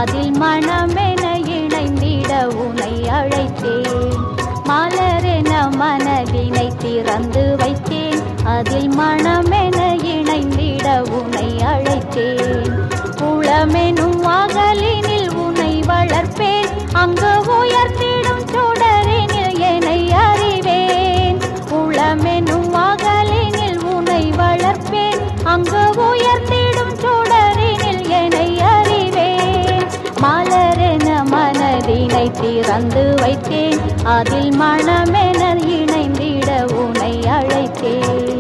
அதில் மனமென இணைந்திட உனை அழைத்தேன் மலரென மனதினை திறந்து வைத்தேன் அதில் மனமென இணைந்திட உனை அழைத்தேன் உளமெனும் அகலினில் உனை வளர்ப்பேன் அங்கு உயர்த்திடும் சுடரினில் என்னை அறிவேன் உளமெனும் அகலினில் உனை வளர்ப்பேன் அங்கு உயர்த்திடும் சுடரினில் என்னை அறிவேன் மலரென மனதினை திறந்து வைத்தேன் அதில் மனமென இணைந்திட உனை அழைத்தேன்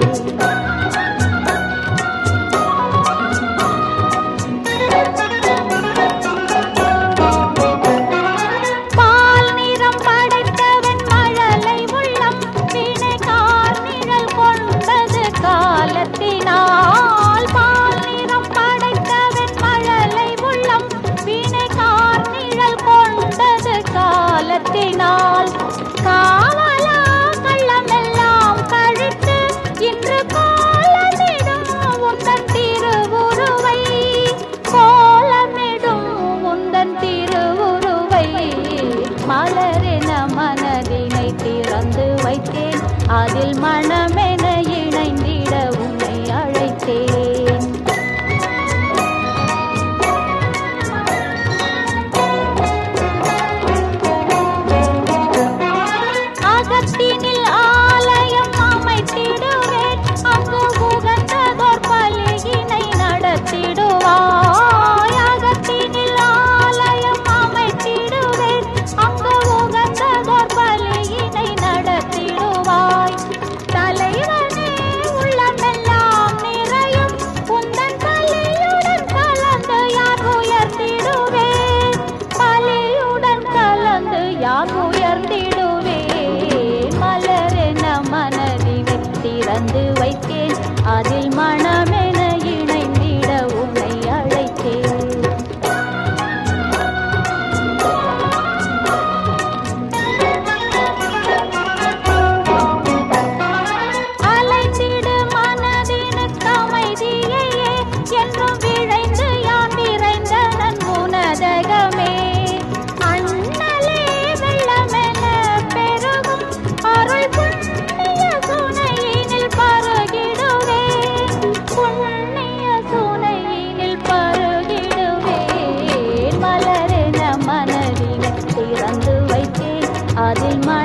பால் நிறம் படைத்தவன் மழலை உள்ளம் வீணை கார் நிழல் கொண்டது காலத்தினால் பால் நிறம் படைத்தவன் மழலை உள்ளம் வீணை கார் நிழல் கொண்டது காலத்தினால் காவலா கள்ளமெல்லாம் கழித்து இன்று கோலமிடும் உந்தன் திருவுருவை கோலமிடும் உந்தன் திருவுருவை மலரென மனதினை திறந்து வைத்தேன் அதில் மனமென இணைந்திட உன்னை அழைத்தேன் அகத்தினில் ஆலயம் அமைத்திடுவேன் அங்கு உகந்ததோர் பலியினை நடத்திடுவாய் அகத்தினில் ஆலயம் அமைத்திடுவேன் அங்கு உகந்ததோர் பலியினை நடத்திடுவாய் தலைவனே உள்ளமெல்லாம் நிறையும் உந்தன் பலியுடன் கலந்து யார் உயர்த்திடுவேன் பலியுடன் கலந்து யார் உயர்ந்திடுவேன் மலரென மனதினை திறந்து வைத்தேன் அதில் மனமென இணைந்திட உன்னை அழைத்தேன் அலைத்திடு மனதினுக்கு அமைதியையே என்றும் விழைந்து யான் நிறைந்தனன் உனதகமே அண்ணலே வெள்ளமென பெருகும் அருள் புண்ணிய சுனையினில் பருகிடுவேன் புண்ணிய சுனையினில் பருகிடுவேன் மலரென மனதினை திறந்து வைத்தேன் அதில் மன